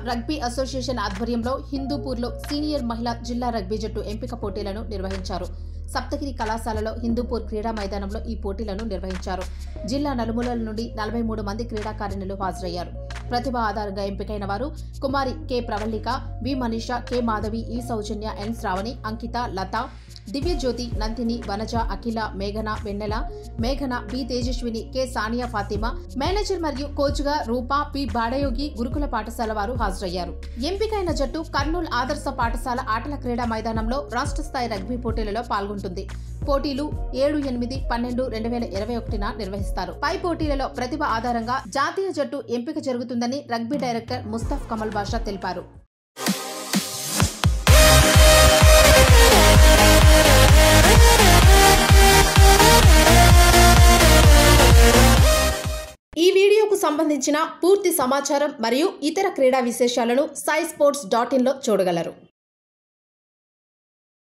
rugby association ఆధ్వర్యంలో హిందూపూర్లో senior మహిళా జిల్లా రగ్బీ జట్టు ఎంపిక పోటీలను నిర్వహించారు సప్తగిరి కళాశాలలో హిందూపూర్ క్రీడా మైదానంలో ఈ పోటీలను నిర్వహించారు జిల్లా నలుమూలల నుండి నలభై మూడు మంది క్రీడాకారిణులు హాజరయ్యారు ప్రతిభ ఆధారంగా ఎంపికైన వారు Kumari K Pravallika V Manisha K Madhavi E Soujanya ఎన్ శ్రావణి అంకిత లత దివ్యజ్యోతి నందిని వనజ అఖిల మేఘన వెన్నెల మేఘన B Tejaswini K Sania Fatima manager మరియు కోచ్గా రూపా పి బాడయోగి గురుకుల పాఠశాల వారు హాజరయ్యారు ఎంపికైన జట్టు కర్నూలు ఆదర్శ పాఠశాల ఆటల క్రీడా మైదానంలో రాష్ట్ర స్థాయి రగ్బీ పోటీలలో పాల్గొంటుంది పోటీలు ఏడు ఎనిమిది పన్నెండు రెండు వేల ఇరవై ఒకటిన నిర్వహిస్తారు పై పోటీలలో ప్రతిభ ఆధారంగా జాతీయ జట్టు ఎంపిక జరుగుతుందని రగ్బీ డైరెక్టర్ ముస్తఫ్ కమల్ బాషా తెలిపారు ఈ వీడియోకు సంబంధించిన పూర్తి సమాచారం మరియు ఇతర క్రీడా విశేషాలను సాయి స్పోర్ట్స్ డాట్ ఇన్లో చూడగలరు